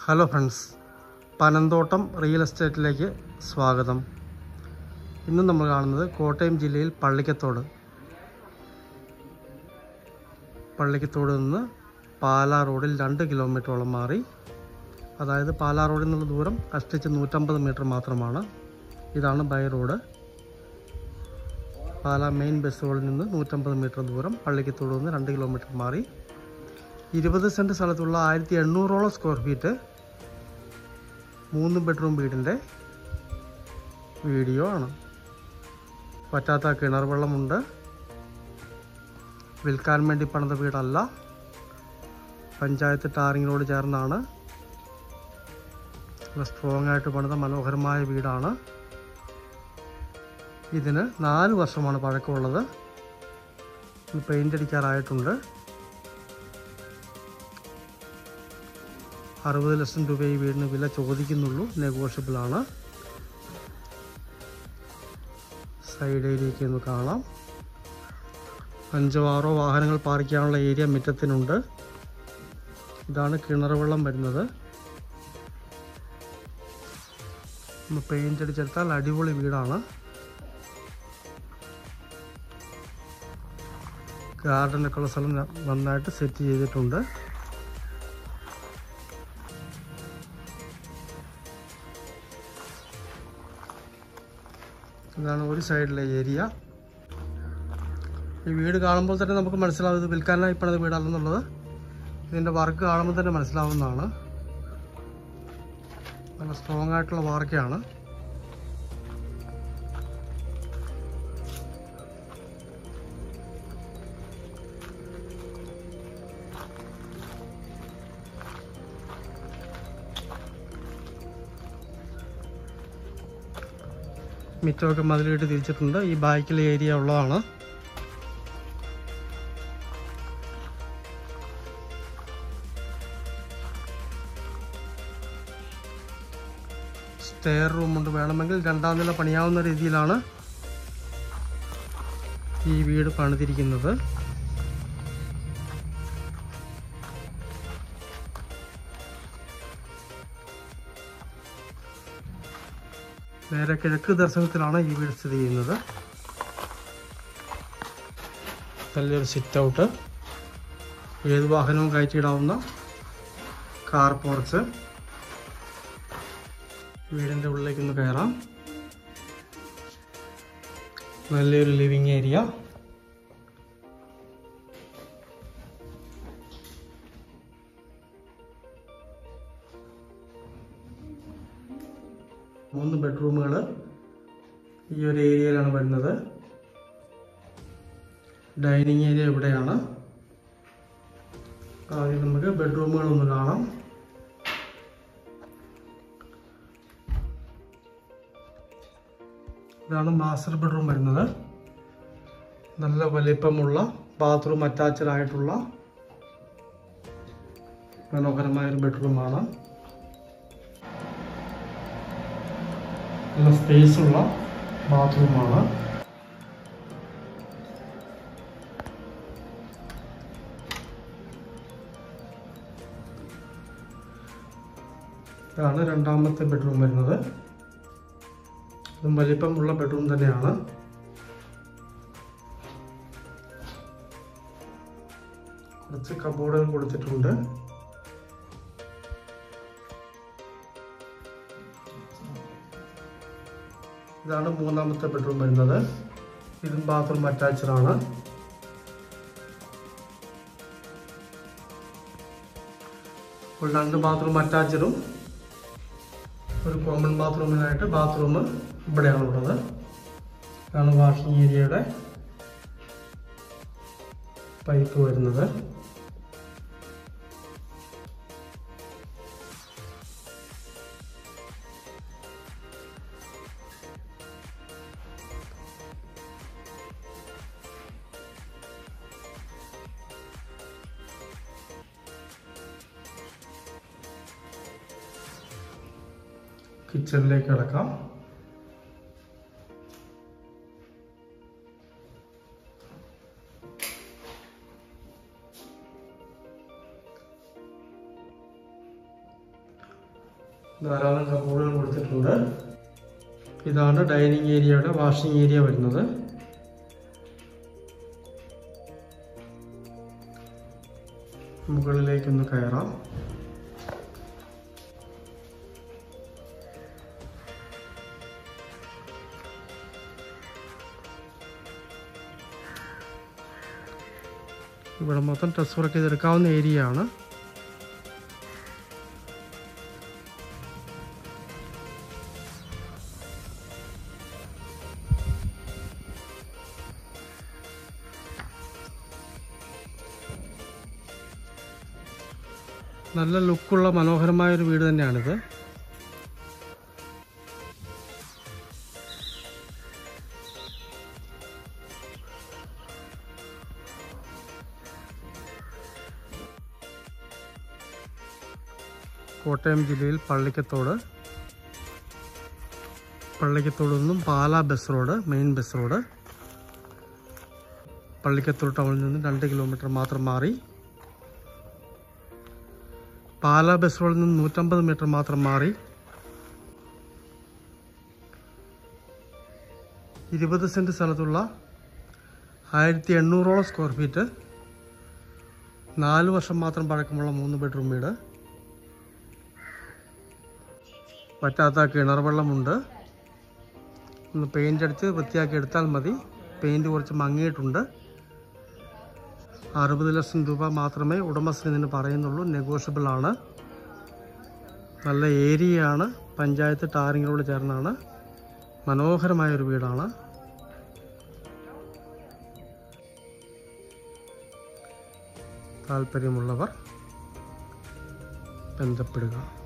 hello friends Panamthottam real എസ്റ്റേറ്റിലേക്ക് സ്വാഗതം ഇന്ന് നമ്മൾ കാണുന്നത് കോട്ടയം ജില്ലയിൽ പള്ളിക്കത്തോട് പള്ളിക്കത്തോട് നിന്ന് പാലാ റോഡിൽ രണ്ട് കിലോമീറ്ററോളം മാറി അതായത് പാലാ റോഡിൽ നിന്നുള്ള ദൂരം കഷ്ടിച്ച് നൂറ്റമ്പത് മീറ്റർ മാത്രമാണ് ഇതാണ് ബൈ റോഡ് പാലാ മെയിൻ ബസ്സുകളിൽ നിന്ന് നൂറ്റമ്പത് മീറ്റർ ദൂരം പള്ളിക്കത്തോട് നിന്ന് രണ്ട് കിലോമീറ്റർ മാറി ഇരുപത് സെൻറ്റ് സ്ഥലത്തുള്ള ആയിരത്തി എണ്ണൂറോളം സ്ക്വയർ ഫീറ്റ് മൂന്ന് ബെഡ്റൂം വീടിൻ്റെ വീഡിയോ ആണ് പറ്റാത്ത കിണർ വെള്ളമുണ്ട് വിൽക്കാൻ വേണ്ടി പണിത വീടല്ല പഞ്ചായത്ത് ടാറിങ്ങിനോട് ചേർന്നാണ് നല്ല സ്ട്രോങ് ആയിട്ട് പണിത മനോഹരമായ വീടാണ് ഇതിന് നാല് വർഷമാണ് പഴക്കമുള്ളത് പെയിൻ്റ് അടിക്കാറായിട്ടുണ്ട് അറുപത് ലക്ഷം രൂപ ഈ വീടിന് വില ചോദിക്കുന്നുള്ളൂ നെഗോഷ്യബിൾ ആണ് സൈഡ് ഏരിയയ്ക്ക് ഒന്ന് കാണാം അഞ്ചോ ആറോ വാഹനങ്ങൾ പാർക്ക് ചെയ്യാനുള്ള ഏരിയ മുറ്റത്തിനുണ്ട് ഇതാണ് കിണർ വെള്ളം വരുന്നത് പെയിൻ്റ് അടിച്ചെടുത്താൽ അടിപൊളി വീടാണ് ഗാർഡനൊക്കെ ഉള്ള സ്ഥലം നന്നായിട്ട് സെറ്റ് ചെയ്തിട്ടുണ്ട് ഇതാണ് ഒരു സൈഡിലെ ഏരിയ ഈ വീട് കാണുമ്പോൾ തന്നെ നമുക്ക് മനസ്സിലാവും ഇത് വിൽക്കാനായി പണിത വീടല്ലെന്നുള്ളത് ഇതിൻ്റെ വർക്ക് കാണുമ്പോൾ തന്നെ മനസ്സിലാവുന്നതാണ് നല്ല സ്ട്രോങ് ആയിട്ടുള്ള വാർക്കയാണ് മിറ്റമൊക്കെ മതിലിട്ട് തിരിച്ചിട്ടുണ്ട് ഈ ബാക്കിലെ ഏരിയ ഉള്ളതാണ് സ്റ്റെയർ റൂമുണ്ട് വേണമെങ്കിൽ രണ്ടാം നില പണിയാവുന്ന രീതിയിലാണ് ഈ വീട് പണിതിരിക്കുന്നത് നേരെ കിഴക്ക് ദർശനത്തിലാണ് ഈ വീട് സ്ഥിതി ചെയ്യുന്നത് നല്ലൊരു സിറ്റ് ഔട്ട് ഏത് വാഹനവും കയറ്റിയിടാവുന്ന കാർ പോർച്ച് വീടിൻ്റെ ഉള്ളിലേക്ക് ഒന്ന് കയറാം നല്ലൊരു ലിവിങ് ഏരിയ മൂന്ന് ബെഡ്റൂമുകൾ ഈ ഒരു ഏരിയയിലാണ് വരുന്നത് ഡൈനിങ് ഏരിയ ഇവിടെയാണ് ആദ്യം നമുക്ക് ബെഡ്റൂമുകളൊന്ന് കാണാം ഇതാണ് മാസ്റ്റർ ബെഡ്റൂം വരുന്നത് നല്ല വലിപ്പമുള്ള ബാത്റൂം അറ്റാച്ച്ഡ് ആയിട്ടുള്ള മനോഹരമായ ഒരു ബെഡ്റൂമാണ് നല്ല സ്പേസ് ഉള്ള ബാത്റൂമാണ് ഇതാണ് രണ്ടാമത്തെ ബെഡ്റൂം വരുന്നത് ഇതും വലിപ്പമുള്ള ബെഡ്റൂം തന്നെയാണ് കുറച്ച് കബോർഡുകൾ കൊടുത്തിട്ടുണ്ട് ഇതാണ് മൂന്നാമത്തെ ബെഡ്റൂം വരുന്നത് ഇതും ബാത്റൂം അറ്റാച്ച്ഡ് ആണ് ഇപ്പോൾ രണ്ട് ബാത്റൂം അറ്റാച്ച്ഡും ഒരു കോമൺ ബാത്റൂമിനായിട്ട് ബാത്റൂം ഇവിടെയാണ് ഉള്ളത് ഇതാണ് വാഷിംഗ് ഏരിയയുടെ പൈപ്പ് വരുന്നത് കിച്ചണിലേക്ക് കിടക്കാം ധാരാളം കബോർഡുകൾ കൊടുത്തിട്ടുണ്ട് ഇതാണ് ഡൈനിങ് ഏരിയയുടെ വാഷിംഗ് ഏരിയ വരുന്നത് മുകളിലേക്കൊന്ന് കയറാം ഇവിടെ മൊത്തം ഡ്രസ് വർക്ക് ചെയ്തെടുക്കാവുന്ന ഏരിയ ആണ് നല്ല ലുക്കുള്ള മനോഹരമായ ഒരു വീട് തന്നെയാണിത് കോട്ടയം ജില്ലയിൽ പള്ളിക്കത്തോട് പള്ളിക്കത്തോട് നിന്നും Pala bus road main bus road Pallikkathodu ടൗണിൽ നിന്നും രണ്ട് കിലോമീറ്റർ മാത്രം മാറി പാലാ ബസ് റോഡിൽ നിന്ന് നൂറ്റമ്പത് മീറ്റർ മാത്രം മാറി ഇരുപത് സെൻറ്റ് സ്ഥലത്തുള്ള ആയിരത്തി എണ്ണൂറോളം സ്ക്വയർ ഫീറ്റ് നാല് വർഷം മാത്രം പഴക്കമുള്ള മൂന്ന് ബെഡ്റൂം വീട് പറ്റാത്ത കിണർ വെള്ളമുണ്ട് ഒന്ന് പെയിൻ്റ് അടിച്ച് വൃത്തിയാക്കി എടുത്താൽ മതി പെയിൻറ് കുറച്ച് മങ്ങിയിട്ടുണ്ട് അറുപത് ലക്ഷം രൂപ മാത്രമേ ഉടമസ്ഥൻ ഇതിന് പറയുന്നുള്ളൂ നെഗോഷ്യബിൾ ആണ് നല്ല ഏരിയയാണ് പഞ്ചായത്ത് ടാറിങ്ങിനോട് ചേർന്നാണ് മനോഹരമായ ഒരു വീടാണ് താല്പര്യമുള്ളവർ ബന്ധപ്പെടുക